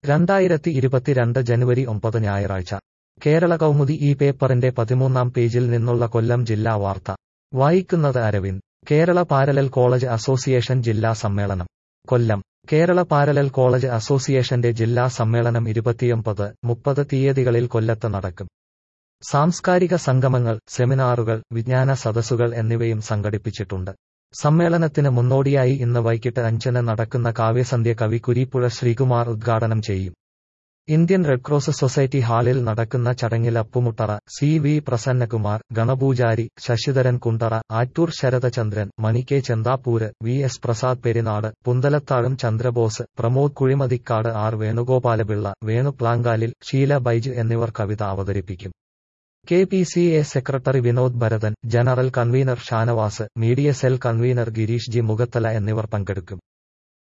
രണ്ടായിരത്തി ഇരുപത്തിരണ്ട് ജനുവരി ഒമ്പത് ഞായറാഴ്ച കേരള കൗമുദി ഈ പേപ്പറിന്റെ പതിമൂന്നാം പേജിൽ നിന്നുള്ള കൊല്ലം ജില്ലാ വാർത്ത വായിക്കുന്നത് Aravind Kerala parallel college association ജില്ലാ സമ്മേളനം കൊല്ലം കേരള പാരലൽ കോളേജ് അസോസിയേഷന്റെ ജില്ലാ സമ്മേളനം ഇരുപത്തിയൊമ്പത് മുപ്പത് തീയതികളിൽ കൊല്ലത്ത് നടക്കും സാംസ്കാരിക സംഗമങ്ങൾ സെമിനാറുകൾ വിജ്ഞാന സദസ്സുകൾ എന്നിവയും സംഘടിപ്പിച്ചിട്ടുണ്ട് സമ്മേളനത്തിന് മുന്നോടിയായി ഇന്ന് വൈകിട്ട് അഞ്ചിന് നടക്കുന്ന കാവ്യസന്ധ്യ കവി കുരീപ്പുഴ ശ്രീകുമാർ ഉദ്ഘാടനം ചെയ്യും ഇന്ത്യൻ റെഡ് ക്രോസ് സൊസൈറ്റി ഹാളിൽ നടക്കുന്ന ചടങ്ങിൽ Appumuttara C V Prasannakumar Ganapoojari Sasidharan Kundara Attoor Sarathachandran Mani K Chenthappoor V S Prasad Perinad പുന്തലത്താഴും ചന്ദ്രബോസ് പ്രമോദ് കുഴിമതിക്കാട് ആർ വേണുഗോപാലപിള്ള വേണു പ്ലാങ്കാലിൽ ഷീല ബൈജ് എന്നിവർ കവിത അവതരിപ്പിക്കും K P C A secretary Vinod Bharathan general convener Shanavas media cell convener Girish G Mukhathala എന്നിവർ പങ്കെടുക്കും